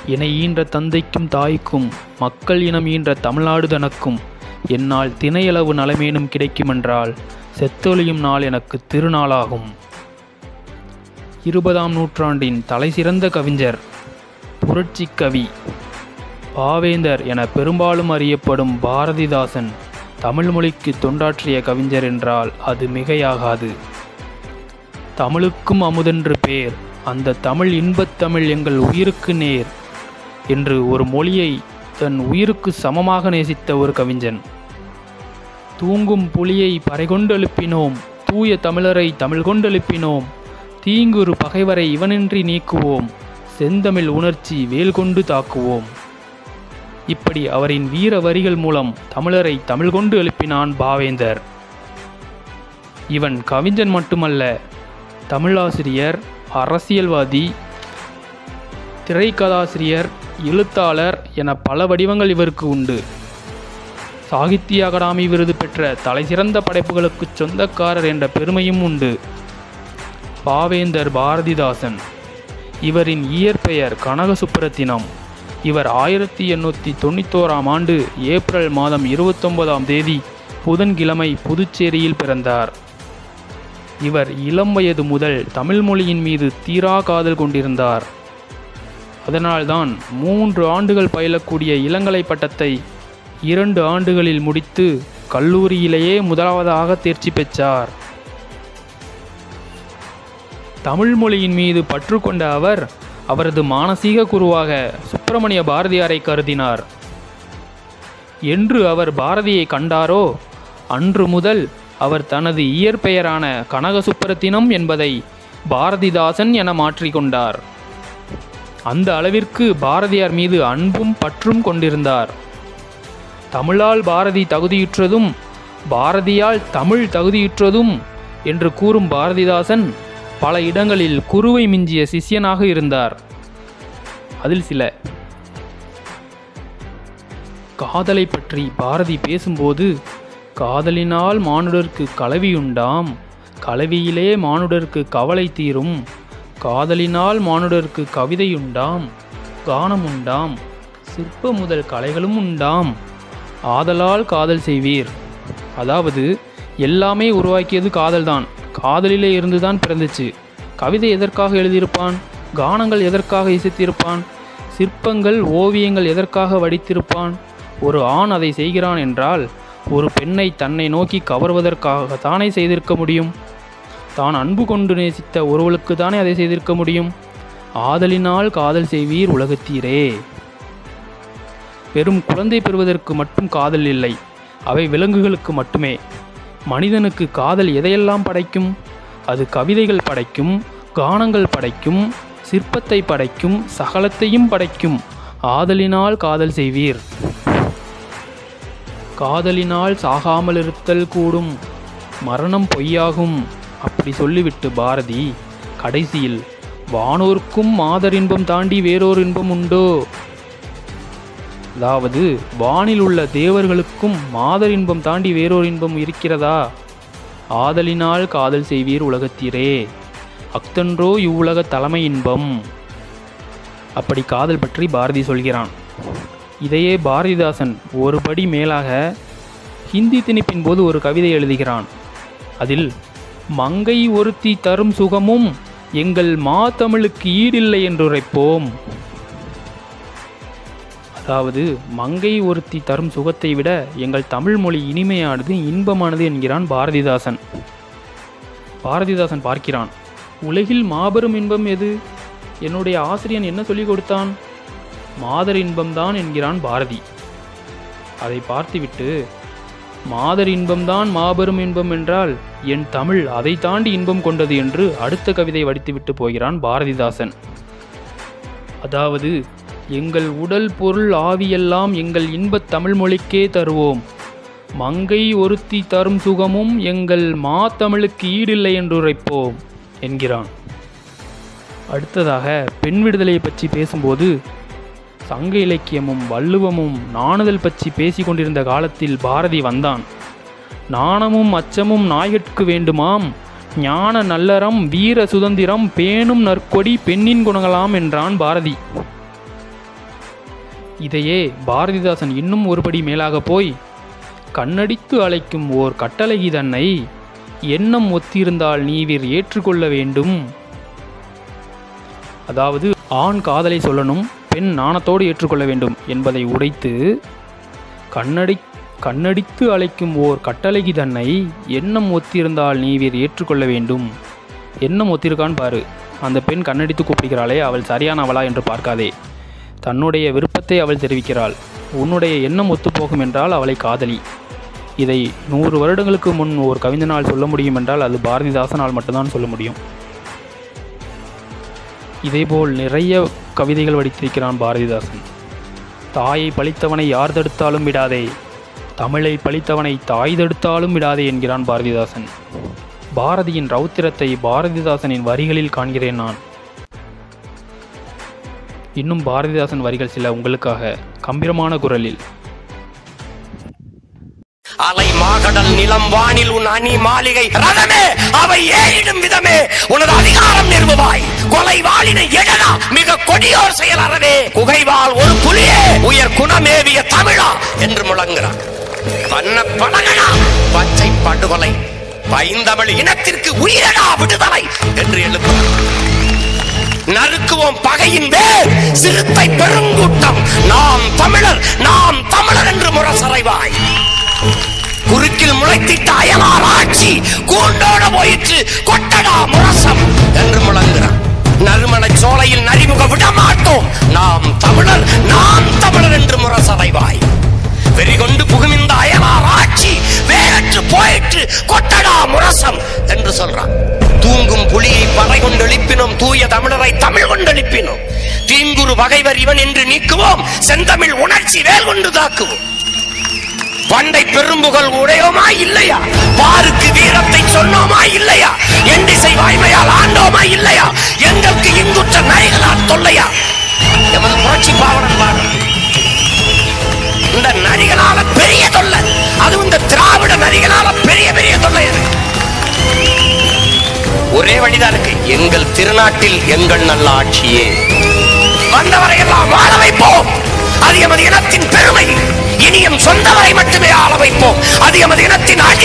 இணை ஈன்ற தந்தைக்கும் தாய்க்கும் மக்கள் இனம் ஈன்ற தமிழ்நாடு தனக்கும் என்னால் திணையளவு நலமேனும் கிடைக்குமென்றால் செத்தொழியும் நாள் எனக்கு திருநாளாகும் இருபதாம் நூற்றாண்டின் தலைசிறந்த கவிஞர் புரட்சி கவி பாவேந்தர் என பெரும்பாலும் அறியப்படும் பாரதிதாசன் தமிழ் மொழிக்கு தொண்டாற்றிய கவிஞர் என்றால் அது மிகையாகாது தமிழுக்கும் அமுதென்று பேர் அந்த தமிழ் இன்பத் தமிழ் எங்கள் உயிருக்கு நேர் என்று ஒரு மொழியை தன் உயிருக்கு சமமாக நேசித்த ஒரு கவிஞன் தூங்கும் புலியை பறைகொண்டு எழுப்பினோம் தூய தமிழரை தமிழ் கொண்டு எழுப்பினோம் தீங்குறு பகைவரை இவனின்றி நீக்குவோம் செந்தமிழ் உணர்ச்சி வேல் கொண்டு தாக்குவோம் இப்படி அவரின் வீர வரிகள் மூலம் தமிழரை தமிழ் கொண்டு எழுப்பினான் பாவேந்தர் இவன் கவிஞன் மட்டுமல்ல தமிழாசிரியர் அரசியல்வாதி திரைக்கதாசிரியர் எழுத்தாளர் என பல வடிவங்கள் இவருக்கு உண்டு சாகித்ய அகாடமி விருது பெற்ற தலைசிறந்த படைப்புகளுக்கு சொந்தக்காரர் என்ற பெருமையும் உண்டு பாவேந்தர் பாரதிதாசன் இவரின் இயற்பெயர் கனக சுப்புரத்தினம் இவர் ஆயிரத்தி எண்ணூற்றி தொண்ணூத்தோராம் ஆண்டு ஏப்ரல் மாதம் இருபத்தொன்பதாம் தேதி புதன்கிழமை புதுச்சேரியில் பிறந்தார் இவர் இளம் வயது முதல் தமிழ் மொழியின் மீது தீரா காதல் கொண்டிருந்தார் அதனால்தான் மூன்று ஆண்டுகள் பயிலக்கூடிய இளங்கலை பட்டத்தை இரண்டு ஆண்டுகளில் முடித்து கல்லூரியிலேயே முதலாவதாக தேர்ச்சி பெற்றார் தமிழ் மொழியின் மீது பற்று கொண்ட அவர் அவரது மானசீக குருவாக சுப்பிரமணிய பாரதியாரை கருதினார் என்று அவர் பாரதியை கண்டாரோ அன்று முதல் அவர் தனது இயற்பெயரான கனக சுப்பரத்தினம் என்பதை பாரதிதாசன் என மாற்றிக்கொண்டார் அந்த அளவிற்கு பாரதியார் மீது அன்பும் பற்றும் கொண்டிருந்தார் தமிழால் பாரதி தகுதியுற்றதும் பாரதியால் தமிழ் தகுதியுற்றதும் என்று கூறும் பாரதிதாசன் பல இடங்களில் குருவை மிஞ்சிய சிஷ்யனாக இருந்தார் அதில் சில காதலை பற்றி பாரதி பேசும்போது காதலினால் மானுடர்க்கு கலவியுண்டாம் கலவியிலே மானுடர்க்கு கவலை தீரும் காதலினால் மானுடர்க்கு கவிதையுண்டாம் கானம் உண்டாம் சிற்ப முதல் கலைகளும் உண்டாம் ஆதலால் காதல் செய்வீர் அதாவது எல்லாமே உருவாக்கியது காதல்தான் காதலிலே இருந்துதான் பிறந்துச்சு கவிதை எதற்காக எழுதியிருப்பான் கானங்கள் எதற்காக இசைத்திருப்பான் சிற்பங்கள் ஓவியங்கள் எதற்காக வடித்திருப்பான் ஒரு ஆண் அதை செய்கிறான் என்றால் ஒரு பெண்ணை தன்னை நோக்கி கவர்வதற்காக தானே செய்திருக்க முடியும் தான் அன்பு கொண்டு நேசித்த ஒருவளுக்கு தானே அதை செய்திருக்க முடியும் ஆதலினால் காதல் செய்வீர் உலகத்தீரே வெறும் குழந்தை பெறுவதற்கு மட்டும் காதல் இல்லை அவை விலங்குகளுக்கு மட்டுமே மனிதனுக்கு காதல் எதையெல்லாம் படைக்கும் அது கவிதைகள் படைக்கும் கானங்கள் படைக்கும் சிற்பத்தை படைக்கும் சகலத்தையும் படைக்கும் ஆதலினால் காதல் செய்வீர் காதலினால் சாகாமல் இருத்தல் கூடும் மரணம் பொய்யாகும் அப்படி சொல்லிவிட்டு பாரதி கடைசியில் வானோர்க்கும் மாதர் இன்பம் தாண்டி வேறொரு இன்பம் உண்டோ அதாவது வானில் உள்ள தேவர்களுக்கும் மாதர் இன்பம் தாண்டி வேறொரு இன்பம் இருக்கிறதா ஆதலினால் காதல் செய்வீர் உலகத்தீரே அக்தன்றோ இவ்வுலக தலைமை இன்பம் அப்படி காதல் பற்றி பாரதி சொல்கிறான் இதையே பாரதிதாசன் ஒரு படி மேலாக ஹிந்தி திணிப்பின் போது ஒரு கவிதை எழுதுகிறான் அதில் மங்கை ஒருத்தி தரும் சுகமும் எங்கள் மா தமிழுக்கு ஈடில்லை என்றுரைப்போம் அதாவது மங்கை ஒருத்தி தரும் சுகத்தை விட எங்கள் தமிழ் மொழி இனிமையானது இன்பமானது என்கிறான் பாரதிதாசன் பாரதிதாசன் பார்க்கிறான் உலகில் மாபெரும் இன்பம் எது என்னுடைய ஆசிரியன் என்ன சொல்லிக் கொடுத்தான் மாதர் இன்பம்தான் என்கிறான் பாரதி அதை பார்த்துவிட்டு மாதர் இன்பம்தான் மாபெரும் இன்பம் என்றால் என் தமிழ் அதை தாண்டி இன்பம் கொண்டது என்று அடுத்த கவிதை வடித்துவிட்டு போகிறான் பாரதிதாசன் அதாவது எங்கள் உடல் பொருள் ஆவியெல்லாம் எங்கள் இன்பத் தமிழ் மொழிக்கே தருவோம் மங்கை ஒருத்தி தரும் சுகமும் எங்கள் மா தமிழுக்கு ஈடில்லை என்று உரைப்போம் என்கிறான் அடுத்ததாக பெண் விடுதலையை பற்றி பேசும்போது சங்க இலக்கியமும் வள்ளுவமும் நாணுதல் பற்றி பேசிக் கொண்டிருந்த காலத்தில் பாரதி வந்தான் நாணமும் அச்சமும் நாய்கட்கு வேண்டுமாம் ஞான நல்லறம் வீர சுதந்திரம் பேணும் நற்கொடி பெண்ணின் குணங்களாம் என்றான் பாரதி இதையே பாரதிதாசன் இன்னும் ஒருபடி மேலாக போய் கண்ணடித்து அழைக்கும் ஓர் கட்டளகி தன்னை எண்ணம் ஒத்திருந்தால் நீவிர் ஏற்றுக்கொள்ள வேண்டும் அதாவது ஆண் காதலை சொல்லணும் பெண் நாணத்தோடு ஏற்றுக்கொள்ள வேண்டும் என்பதை உடைத்து கண்ணடி கண்ணடித்து அழைக்கும் ஓர் கட்டளகி தன்னை எண்ணம் ஒத்திருந்தால் நீவிர் ஏற்றுக்கொள்ள வேண்டும் எண்ணம் ஒத்திருக்கான்னு பாரு அந்த பெண் கண்ணடித்து கூப்பிடுகிறாளே அவள் சரியானவளா என்று பார்க்காதே தன்னுடைய விருப்பத்தை அவள் தெரிவிக்கிறாள் உன்னுடைய எண்ணம் ஒத்துப்போகும் என்றால் அவளை காதலி இதை நூறு வருடங்களுக்கு முன் ஒரு கவிஞனால் சொல்ல முடியும் என்றால் அது பாரதிதாசனால் மட்டும்தான் சொல்ல முடியும் இதேபோல் நிறைய கவிதைகள் வடித்திருக்கிறான் பாரதிதாசன் தாயை பழித்தவனை யார் தடுத்தாலும் விடாதே தமிழை பழித்தவனை தாய் தடுத்தாலும் விடாதே என்கிறான் பாரதிதாசன் பாரதியின் ரௌத்திரத்தை பாரதிதாசனின் வரிகளில் காண்கிறேன் நான் இன்னும் பாரதிதாசன் வரிகள் சில உங்களுக்காக கம்பீரமான குரலில் அலை மாகடல் நிலம் வானில் உன் அணி மாளிகை ரதமே அவை ஏறிடும் விதமே உனது அதிகாரம் நிறுவுவாய் கொலை வாளினை எழலா மிக கொடியோர் செயல் அறவே குகைவாள் ஒரு புலியே உயர் குணமேவிய தமிழா என்று முழங்குறான் வண்ண பழகடா பச்சை படுகொலை பைந்தமிழ் இனத்திற்கு உயிரடா விடுதலை என்று எழுப்புகிறான் நறுக்குவோம் பகையின் வேர் சிறுத்தை பெருங்கூட்டம் நாம் தமிழர் நாம் தமிழர் என்று முரசறைவாய் குறுக்கில் முளைத்திட்ட அயலார் ஆட்சி கூண்டோட போயிற்று கொட்டடா முரசம் என்று முழங்குகிறான் நறுமண சோலையில் நரிமுக விடமாட்டோம் நாம் தமிழர் நாம் தமிழர் என்று முரசறைவாய் வெறிகொண்டு புகும் இந்த அயலார் ஆட்சி வேகற்று போயிற்று கொட்டடா முரசம் என்று சொல்றான் தூங்கும் புலியை பறை கொண்டு எழுப்பினோம் தூய தமிழரை தமிழ் கொண்டு எழுப்பினோம் தீங்குரு பகைவர் இவன் என்று நீக்குவோம் செந்தமிழ் உணர்ச்சி வேல் கொண்டு தாக்குவோம் பண்டை பெரும்புகள் உடையோமா இல்லையா பாருக்கு வீரத்தை சொன்னோமா இல்லையா எண்டிசை வாய்மையால் ஆண்டோமா இல்லையா எங்களுக்கு இங்குற்ற நரிகளால் தொல்லையா எமது புரட்சி பாவனன் பாடல் இந்த நரிகளால பெரிய தொல்லை அதுவும் இந்த திராவிட நரிகளால பெரிய பெரிய தொல்லை எனக்கு ஒரே வழிதான் இருக்கு எங்கள் திருநாட்டில் எங்கள் நல்ல ஆட்சியே வந்தவரை எல்லாம் வாழ வைப்போம் அது எமது இனத்தின் பெருமை இனி எம் சொந்தவரை மட்டுமே ஆள வைப்போம் அது எமது இனத்தின் அடி